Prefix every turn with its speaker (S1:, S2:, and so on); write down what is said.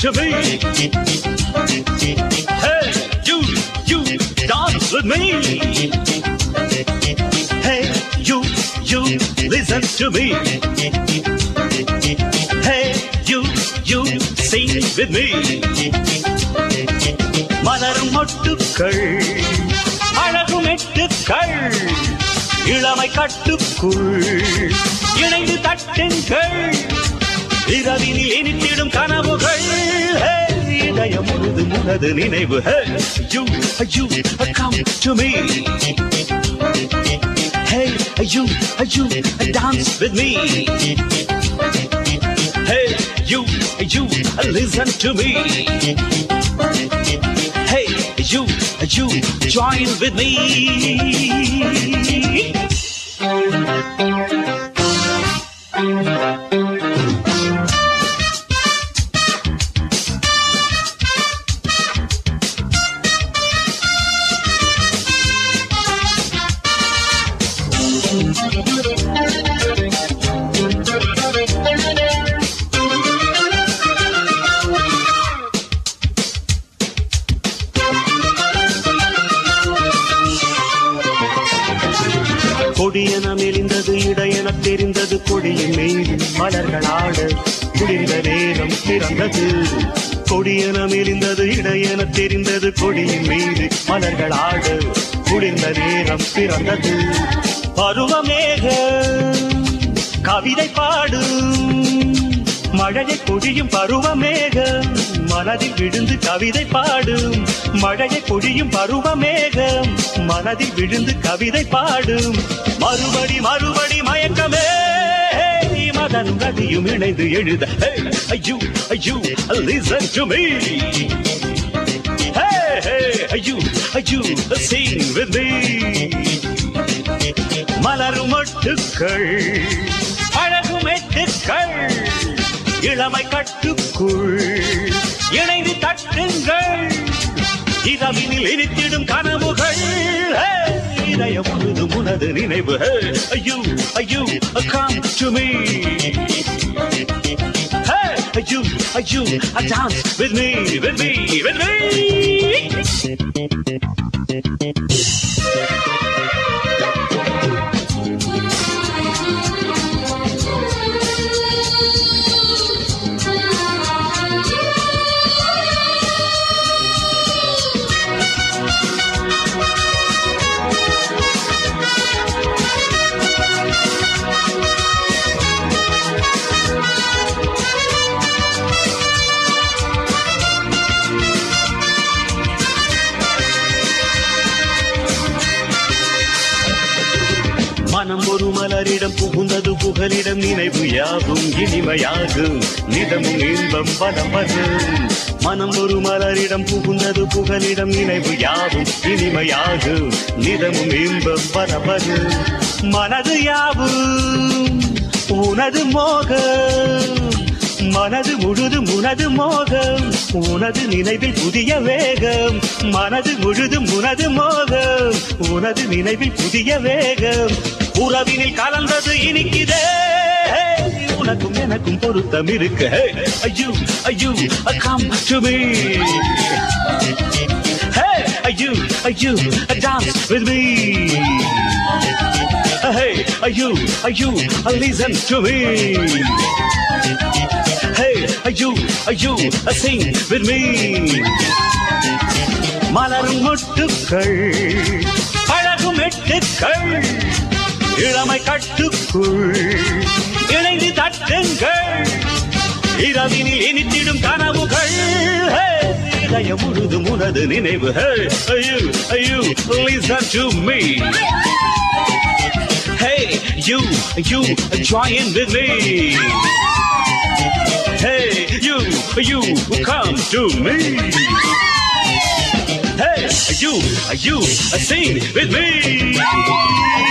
S1: to me. Hey, you, you, dance with me. Hey, you, you, listen to me. Hey, you, you, sing with me. மலரும் மொட்டுக்கள் அழகும் எட்டுக்கள் இளமை கட்டுக்குள் இணைந்து தட்டுங்கள் இரவினில் இனித்திடும் கனவுகள் Hey, இதயம் முழுது முனது நினைவு Hey, you, you, come to me Hey, you, you, dance with me Hey, you, you, listen to me Hey, you, you, join with me. கொடியன மெலிந்தது இடையென தெரிந்தது கொடியின் மீது மலர்களாட குளிர்ந்த நேரம் பிறந்தது கொடியன மெலிந்தது இடையென தெரிந்தது கொடியின் மீது மலர்களாட குளிர்ந்த நேரம் பிறந்தது பருவமேக கவிதை பாடும் மழையை பொழியும் பருவமேகம் மனதில் விழுந்து கவிதை பாடும் மழையை பொழியும் பருவமேகம் மனதில் விழுந்து கவிதை பாடும் மறுபடி மறுபடி மயக்கமே மகனும் ரதியும் இணைந்து எழுத Hey, ஐயோ ஐயோ listen to me Hey, hey, ஐயோ ஐயோ sing with me மலரும் மொட்டுக்கள் அழகும் எட்டுக்கள் இளமை கட்டுக்குள் இணைந்து தட்டுங்கள் இரவினில் இனித்திடும் கனவுகள் Hey, இதயம் முழுது உனது நினைவு Hey, ஐயோ ஐயோ come to me Hey, ஐயோ ஐயோ dance with me with me with me மனம் ஒரு மலரிடம் புகுந்தது புகலிடம் நினைவு யாவும் இனிமையாகும் நிதமும் இன்பம் வளமரும் மனம் ஒரு மலரிடம் புகுந்தது புகலிடம் நினைவு யாவும் இனிமையாகும் நிதமும் இன்பம் வளமரும் மனது யாவும் உனது மோகம் மனது முழுதும் உனது மோகம் உனது நினைவில் புதிய வேகம் மனது முழுதும் உனது மோகம் உனது நினைவில் புதிய வேகம் உறவினில் கலந்தது இனிக்குதே உனக்கும் எனக்கும் பொருத்தம் இருக்கு ஐயோ ஐயோ come to me Hey, you, you, dance with me. Hey, you, you, listen to me. Hey, you, you, sing with me. மலரும் மொட்டுக்கள் அழகும் எட்டுக்கள் இளமை கட்டுக்குள் இணைந்து தட்டுங்கள் இரவினில் இனித்திடும் கனவுகள் Hey, இதயம் முழுதும் உனது நினைவு Hey, you, you, listen to me. Hey, you, you, join with me. Hey, you, you, come to me. Hey, you, you, sing with me.